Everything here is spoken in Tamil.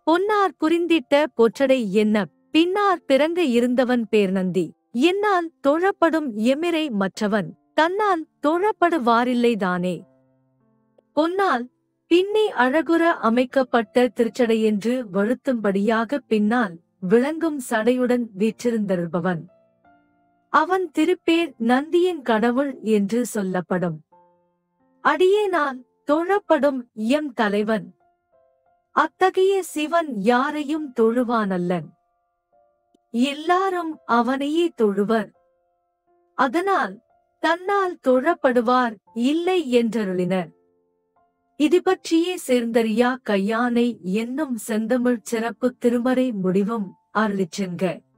பொன்னார் புரிந்திட்ட பொற்றடை என்ன பின்னார் பிறங்க இருந்தவன் பேர்நந்தி என்னால் தொழப்படும் எமிரை மற்றவன் தன்னால் தொழப்படுவாரில்லைதானே பொன்னால் பின்னி அழகுற அமைக்கப்பட்ட திருச்சடையென்று வழுத்தும்படியாக பின்னால் விளங்கும் சடையுடன் வீற்றிருந்திருப்பவன் அவன் திருப்பேர் நந்தியின் கடவுள் என்று சொல்லப்படும் அடியேனால் தொழப்படும் எம் தலைவன் அத்தகைய சிவன் யாரையும் தொழுவானல்லன் எல்லாரும் அவனையே தொழுவர் அதனால் தன்னால் தொழப்படுவார் இல்லை என்றருளினர் இது பற்றியே சேர்ந்தறியா கையானை என்னும் செந்தமிழ் சிறப்பு திருமறை முடிவும் அருளிச் சென்க